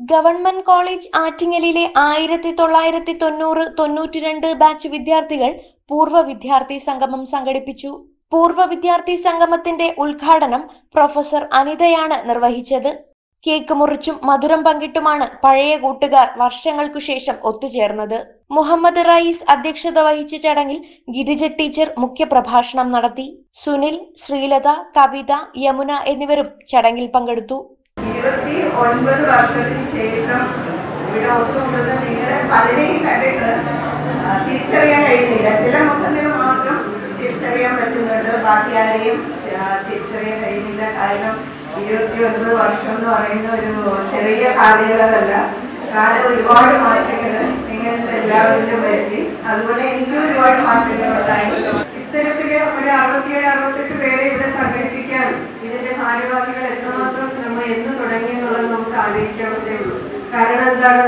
government college ആറ്റിങ്ങലിലെ ആയിരത്തി തൊള്ളായിരത്തി തൊണ്ണൂറ് തൊണ്ണൂറ്റിരണ്ട് ബാച്ച് വിദ്യാർത്ഥികൾ പൂർവ്വ വിദ്യാർത്ഥി സംഗമം സംഘടിപ്പിച്ചു പൂർവ്വ വിദ്യാർത്ഥി സംഗമത്തിന്റെ ഉദ്ഘാടനം പ്രൊഫസർ അനിതയാണ് നിർവഹിച്ചത് കേക്ക് മുറിച്ചും മധുരം പങ്കിട്ടുമാണ് പഴയ കൂട്ടുകാർ വർഷങ്ങൾക്കു ശേഷം ഒത്തുചേർന്നത് മുഹമ്മദ് റയീസ് അധ്യക്ഷത വഹിച്ച ചടങ്ങിൽ ഗിരിജ ടീച്ചർ മുഖ്യപ്രഭാഷണം നടത്തി സുനിൽ ശ്രീലത കവിത യമുന എന്നിവരും ചടങ്ങിൽ പങ്കെടുത്തു ഇരുപത്തി ഒൻപത് വർഷത്തിന് ശേഷം ഇവിടെ ഒത്തുകൂടുന്ന നിങ്ങളെ പലരെയും കണ്ടിട്ട് ആ, തിരിച്ചറിയാൻ കഴിയുന്നില്ല ചില മുഖങ്ങൾ മാത്രം തിരിച്ചറിയാൻ പറ്റുന്നുണ്ട് ബാക്കി ആരെയും ആ, തിരിച്ചറിയാൻ കഴിയുന്നില്ല കാരണം ഇരുപത്തി ഒൻപത് വർഷം എന്ന് പറയുന്ന ഒരു ചെറിയ കാലയളവല്ല കാലം ഒരുപാട് മാറ്റങ്ങൾ നിങ്ങളിൽ എല്ലാവരിലും വരുത്തി അതുപോലെ എനിക്കും ഒരുപാട് മാറ്റങ്ങൾ ഉണ്ടായി ഇത്തരത്തില് ഒരു അറുപത്തിയേഴ് അറുപത്തെട്ട് പേരെ ഇവിടെ സംഘടിപ്പിക്കാൻ ഇതിന്റെ ഭാരവാഹികൾ എത്രമാത്രം ശ്രമം എന്ന് തുടങ്ങി എന്നുള്ളത് നമുക്ക് ആലോചിക്കാവുന്നതേ ഉള്ളൂ കാരണം എന്താണ്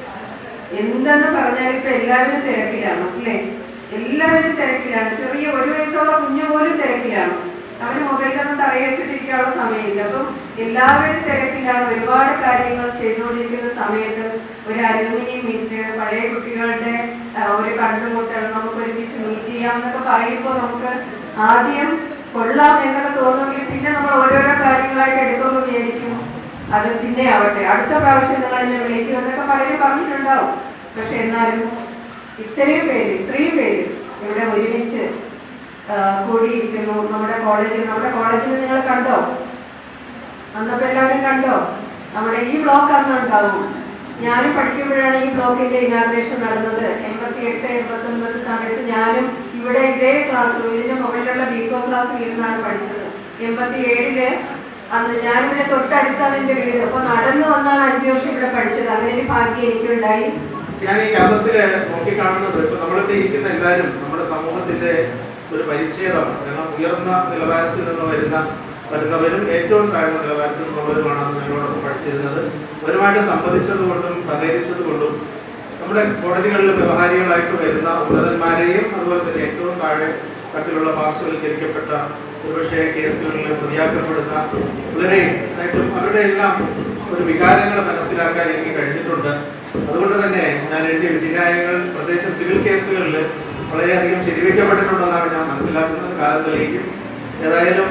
എന്തെന്ന് പറഞ്ഞാൽ ഇപ്പൊ എല്ലാവരും തിരക്കിലാണ് അല്ലേ എല്ലാവരും തിരക്കിലാണ് ചെറിയ ഒരു വയസ്സുള്ള കുഞ്ഞു പോലും തിരക്കിലാണ് അവന് മൊബൈലൊന്നും തറയിച്ചിട്ടിരിക്കാനുള്ള സമയമില്ല അപ്പം എല്ലാവരും തിരക്കിലാണ് ഒരുപാട് കാര്യങ്ങൾ ചെയ്തുകൊണ്ടിരിക്കുന്ന സമയത്ത് ഒരു അലുമിനിയം മീറ്റ് പഴയ കുട്ടികളുടെ ആ, ഒരു കണ്ടുമുട്ടൽ നമുക്ക് ഒരുമിച്ച് മീറ്റ് ചെയ്യാം എന്നൊക്കെ പറയുമ്പോൾ നമുക്ക് ആദ്യം കൊള്ളാം എന്നൊക്കെ തോന്നുമെങ്കിൽ പിന്നെ നമ്മൾ ഓരോരോ കാര്യങ്ങളായിട്ട് എടുക്കുമ്പോൾ വിചാരിക്കും അത് പിന്നെ ആവട്ടെ അടുത്ത പ്രാവശ്യം നിങ്ങൾ എന്നെ വിളിക്കും എന്നൊക്കെ പലരും പറഞ്ഞിട്ടുണ്ടാവും പക്ഷെ എന്നാലും ഇത്രയും പേര് ഇത്രയും പേര് ഇവിടെ ഒരുമിച്ച് ആ, കൂടിയിരിക്കുന്നു നമ്മുടെ കോളേജിൽ നമ്മുടെ കോളേജിൽ നിങ്ങൾ കണ്ടോ അന്നപ്പോ എല്ലാവരും കണ്ടോ നമ്മുടെ ഈ ബ്ലോക്ക് അന്ന് ഉണ്ടാവും ഞാനും പഠിക്കുമ്പോഴാണ് ഈ ബ്ലോക്കിന്റെ ഇനാഗ്രേഷൻ നടന്നത് എൺപത്തി എട്ട് എൺപത്തി ഒൻപത് സമയത്ത് ഞാനും ഇവിടെ ഇതേ ക്ലാസ് റൂം ഇതിന്റെ മുകളിലുള്ള ബികോം ക്ലാസ്സിൽ ഇരുന്നാണ് പഠിച്ചത് എൺപത്തി ഏഴില് അന്ന് ഞാനിവിടെ തൊട്ടടുത്താണ് എന്റെ വീട് അപ്പൊ നടന്നു വന്നാണ് അഞ്ചു വർഷം ഇവിടെ പഠിച്ചത് അങ്ങനെ ഒരു ഭാഗ്യം എനിക്കുണ്ടായി ഞാൻ ഈ ക്യാമ്പസില് നോക്കിക്കാണുന്നത് ഇപ്പൊ നമ്മളിവിടെ ഇരിക്കുന്ന എല്ലാവരും നമ്മുടെ സമൂഹത്തിന്റെ ഒരു പരിച്ഛേദമാണ് കാരണം ഉയർന്ന നിലവാരത്തിൽ നിന്ന് വരുന്ന വരുന്നവരും ഏറ്റവും താഴ്ന്ന നിലവാരത്തിൽ നിന്നുള്ളവരുമാണ് അന്ന് ഞങ്ങളോടൊപ്പം പഠിച്ചിരുന്നത് ഒരുമായിട്ട് സംബന്ധിച്ചത് കൊണ്ടും സഹകരിച്ചത് കൊണ്ടും നമ്മുടെ കോടതികളിൽ വ്യവഹാരികളായിട്ട് വരുന്ന ഉന്നതന്മാരെയും അതുപോലെ തന്നെ ഏറ്റവും താഴെ തട്ടിലുള്ള പാർശ്വവൽക്കരിക്കപ്പെട്ട ഒരുപക്ഷെ കേസുകളിൽ പ്രതിയാക്കപ്പെടുന്ന ഇവരെയും ആയിട്ടും അവരുടെ എല്ലാം ഒരു വികാരങ്ങളെ മനസ്സിലാക്കാൻ എനിക്ക് കഴിഞ്ഞിട്ടുണ്ട് അതുകൊണ്ട് തന്നെ ഞാൻ എഴുതിയ വിധിന്യായങ്ങൾ പ്രത്യേകിച്ച് സിവിൽ കേസുകളിൽ വളരെയധികം ശരിവയ്ക്കപ്പെട്ടിട്ടുണ്ടെന്നാണ് ഞാൻ മനസ്സിലാക്കുന്നത് കാലം തെളിയിക്കും ഏതായാലും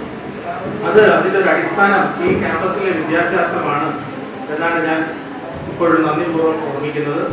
അത് അതിന്റെ ഒരു അടിസ്ഥാനം ഈ ക്യാമ്പസിലെ വിദ്യാഭ്യാസമാണ് എന്നാണ് ഞാൻ ഇപ്പോഴും നന്ദിപൂർവ്വം ഓർമ്മിക്കുന്നത്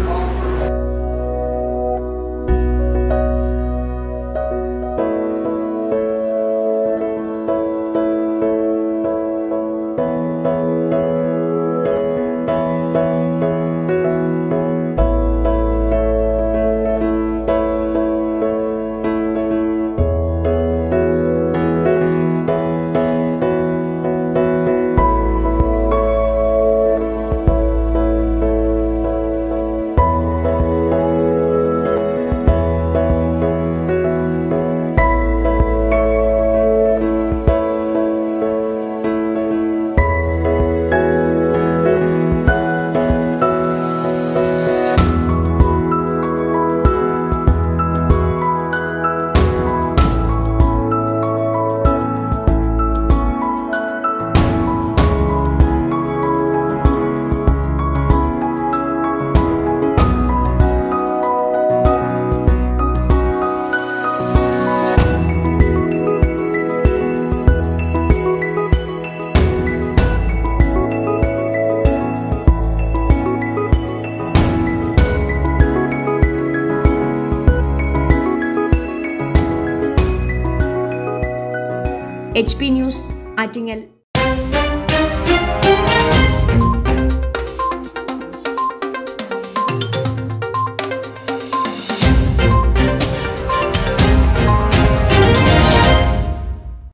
എച്ച് പി ന്യൂസ് ആറ്റിങ്ങൽ